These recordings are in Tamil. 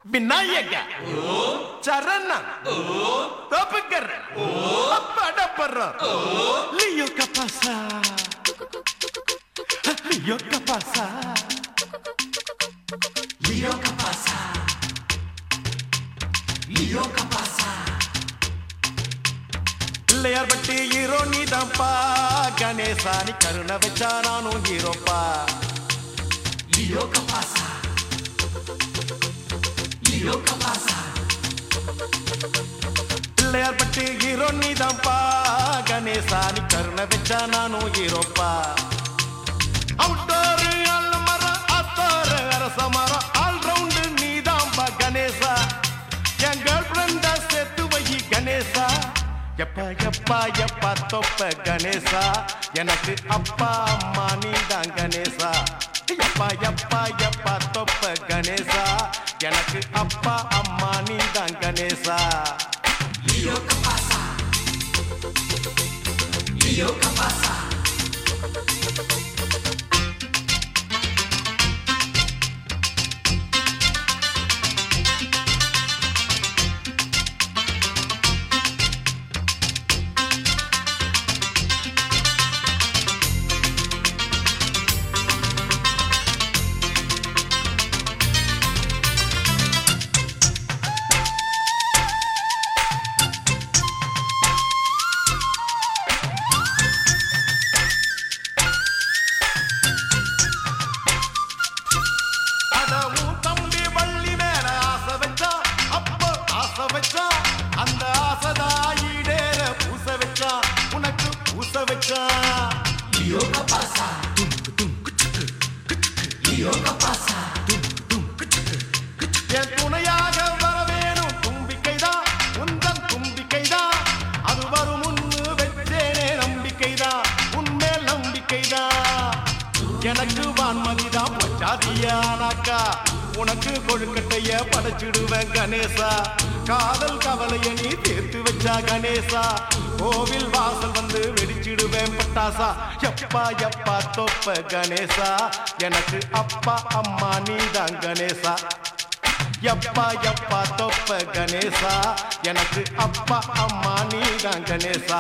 விநாயக சரணன் தப்புக்கர் படப்படுற லியோ கபாசா லியோ கபாசா லியோ கபாசா லியோ கபாசா பிள்ளையார் பட்டி ஹீரோ நீதான்ப்பா கணேசா நீ கருணை வச்சா நானும் ஹீரோப்பா லியோ கபாசா லியோ கபாசா பிள்ளையார் பட்டி ஹீரோ நீதான்ப்பா கணேசா நீ கருணை வச்சா நானும் ஹீரோப்பா அவுட்டோரு அல் மரம் அத்தோரு அரச மரம் ஆல் ரவுண்டு நீதான்பா கணேசா என் கேர்ள் ஃப்ரெண்டா சேர்த்து வை கணேசா எப்பா எப்பா எப்பா தொப்ப கணேசா எனக்கு அப்பா அம்மா நீதான் கணேசா எப்பா எப்பா எப்பா தொப்ப கணேசா எனக்கு அப்பா அம்மா நீதான் Ganesha Leo Capasa. Leo Capasa. அட உன் தம்பி வள்ளி மேல ஆசை வச்சா அப்போ ஆசை வச்சா அந்த ஆசைதாயிடேற பூச வச்சா உனக்கு பூச வச்சா Leo Capasa. Leo Capasa. என் துணையாக வர வேணும் தும்பிக்கைதான் உந்தன் தும்பிக்கைதான் அது வரும் முன்னு வச்சேனே நம்பிக்கைதான் உன்மேல் நம்பிக்கைதான் எனக்கு வான்மதிதான் பச்சாதியானாக்கா உனக்கு கொழுக்கட்டைய படைச்சிடுவேன் கணேசா காதல் கவலைய நீ தீர்த்து வச்சா கணேசா கோவில் வாசல் வந்து வெடிச்சிடுவேன் பட்டாசா எப்பா எப்பா தொப்ப கணேசா எனக்கு அப்பா அம்மா நீதான் கணேசா எப்பா எப்பா தொப்ப கணேசா எனக்கு அப்பா அம்மா நீதான் கணேசா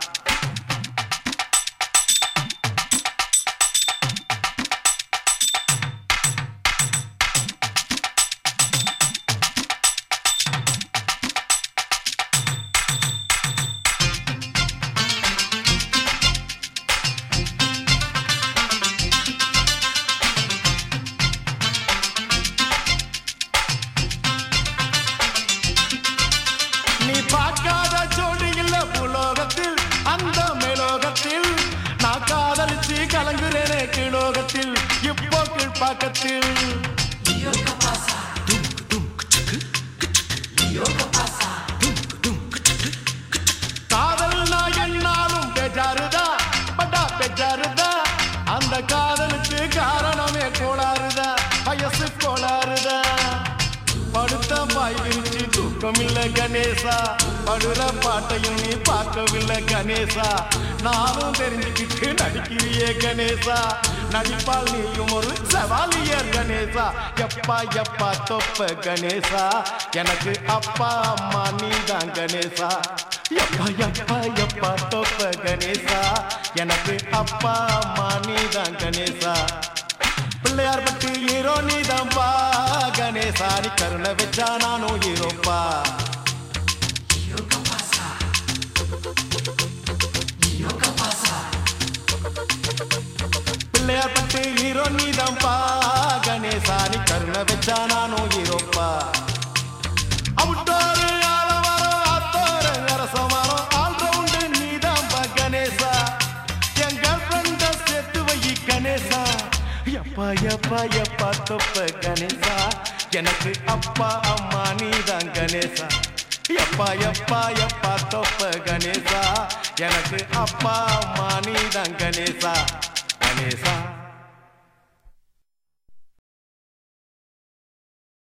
நீ பார்க்காத ஜோடி இல்ல புலோகத்தில் அந்த மேலோகத்தில் நான் காதலிச்சு கலங்குறேனே கீழோகத்தில் இப்போ கீழ்பாக்கத்தில் Leo Capasa. Leo Capasa. காதல் நான் என்னாலும் பெஜாருதா பட்டா பெஜாருதா அந்த காதலுக்கு காரணமே கோளாறுதா வயசு கோளாறுதா படுத்த பாய் விரிச்சு தூக்கம் இல்ல கணேசா படுற பாட்டையும் நீ பார்க்கவில்லை கணேசா நானும் தெரிஞ்சுக்கிட்டு நடிக்கிறியே கணேசா நடிப்பால் நீயும் ஒரு சவாலியர் கணேசா எப்பா எப்பா தொப்ப கணேசா எனக்கு அப்பா அம்மா நீதான் கணேசா எப்பா எப்பா எப்பா தொப்ப கணேசா எனக்கு அப்பா அம்மா நீதான் கணேசா பிள்ளையார் பட்டி ஹீரோ நீதான்பா கணேசா நீ கருணை வச்சா நானும் ஹீரோப்பா Leo Capasa. Leo Capasa. Pillaiyar Pillaiyarpatti hero நீதான்பா Ganesha நீ கருணை வச்சா நானும் ஹீரோப்பா அவுட்டோரு ஆலமரம் அத்தோரு அரசமரம் ஆல் ரவுண்டு நீதான்பா கணேசா என் கேர்ள் ஃப்ரெண்ட சேர்த்து வை கணேசா எப்பா எப்பா எப்பா தொப்ப கணேசா எனக்கு அப்பா அம்மா நீதான் கணேசா எப்பா எப்பா எப்பா தொப்ப கணேசா எனக்கு அப்பா அம்மா நீதான் கணேசா கணேசா